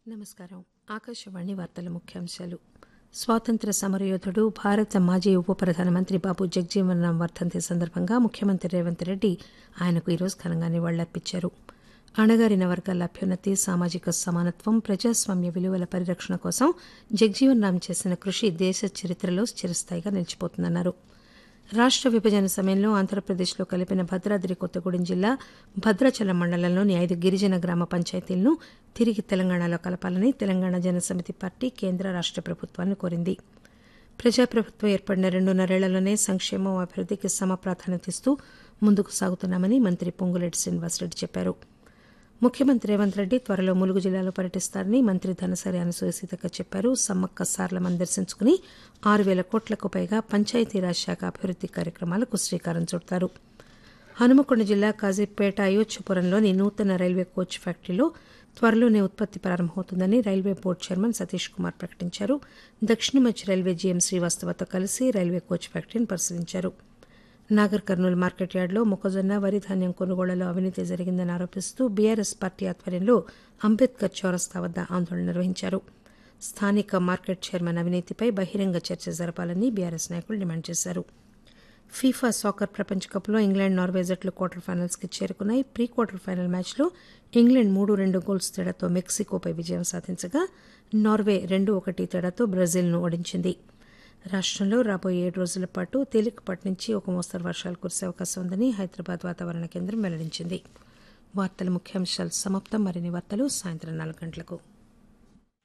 నమస్కారం ఆకాశవాణి వార్తల ముఖ్యాంశాలు స్వాతంత్ర సమరయోధుడు భారత మాజీ ఉప ప్రధానమంత్రి బాబు జగజీవన్ రామ్ వర్ధంతి సందర్భంగా ముఖ్యమంత్రి రేవంత్ రెడ్డి ఆయనకు ఈరోజు ఘనంగా నివాళులర్పించారు అణగారిన వర్గాల అభ్యున్నతి సామాజిక సమానత్వం ప్రజాస్వామ్య విలువల పరిరక్షణ కోసం జగజీవన్ రామ్ చేసిన కృషి దేశ చరిత్రలో చిరస్థాయిగా నిలిచిపోతుందన్నారు రాష్ట విభజన సమయంలో ఆంధ్రప్రదేశ్లో కలిపిన భద్రాద్రి కొత్తగూడెం జిల్లా భద్రాచలం మండలంలోని ఐదు గిరిజన గ్రామ పంచాయతీలను తిరిగి తెలంగాణలో కలపాలని తెలంగాణ జనసమితి పార్టీ కేంద్ర రాష్ట ప్రభుత్వాలను కోరింది ప్రజాప్రభుత్వం ఏర్పడిన రెండున్నరేళ్లలోనే సంక్షేమం అభివృద్దికి సమ ప్రాధాన్యత ఇస్తూ ముందుకు సాగుతున్నామని మంత్రి పొంగులేటి శ్రీనివాసరెడ్డి చెప్పారు ముఖ్యమంత్రి రేవంత్ రెడ్డి త్వరలో ములుగు జిల్లాలో పర్యటిస్తారని మంత్రి ధనసరి అనసూయ సీతక్క చెప్పారు సమ్మక్క సార్లమని దర్శించుకుని ఆరు పేల కోట్లకు పైగా పంచాయతీరాజ్ శాఖ అభివృద్ది కార్యక్రమాలకు శ్రీకారం చుడతారు హనుమకొండ జిల్లా కాజీపేట అయోధ్యపురంలోని నూతన రైల్వే కోచ్ ఫ్యాక్టరీలో త్వరలోనే ఉత్పత్తి ప్రారంభమవుతుందని railway board chairman Satish Kumar ప్రకటించారు దక్షిణ మధ్య రైల్వే జీఎం శ్రీవాస్తవతో కలిసి రైల్వే కోచ్ ఫ్యాక్టరీని పరిశీలించారు నాగర్ కర్నూలు మార్కెట్ యార్డులో మొక్కజొన్న వరి ధాన్యం కొనుగోళ్లలో అవినీతి జరిగిందని ఆరోపిస్తూ బీఆర్ఎస్ పార్టీ ఆధ్వర్యంలో అంబేద్కర్ చౌరస్తా వద్ద ఆందోళన నిర్వహించారు స్థానిక మార్కెట్ చైర్మన్ అవినీతిపై బహిరంగ చర్చ జరపాలని బీఆర్ఎస్ నాయకులు డిమాండ్ చేశారు ఫీఫా సాకర్ ప్రపంచ కప్లో ఇంగ్లాండ్ నార్వే జట్లు క్వార్టర్ ఫైనల్స్ కి చేరుకున్నాయి ప్రీ క్వార్టర్ ఫైనల్ మ్యాచ్లో ఇంగ్లాండ్ మూడు రెండు గోల్స్ తేడాతో మెక్సికోపై విజయం సాధించగా నార్వే రెండు ఒకటి తేడాతో బ్రెజిల్ను ఓడించింది రాష్టంలో రాబోయే ఏడు రోజుల పాటు తేలికపాటి నుంచి ఒక మోస్తరు వర్షాలు కురిసే అవకాశం ఉందని హైదరాబాద్ వాతావరణ కేంద్రం వెల్లడించింది వార్తల ముఖ్యాంశాలు సమాప్తం మరిన్ని వార్తలు సాయంత్రం నాలుగు గంటలకు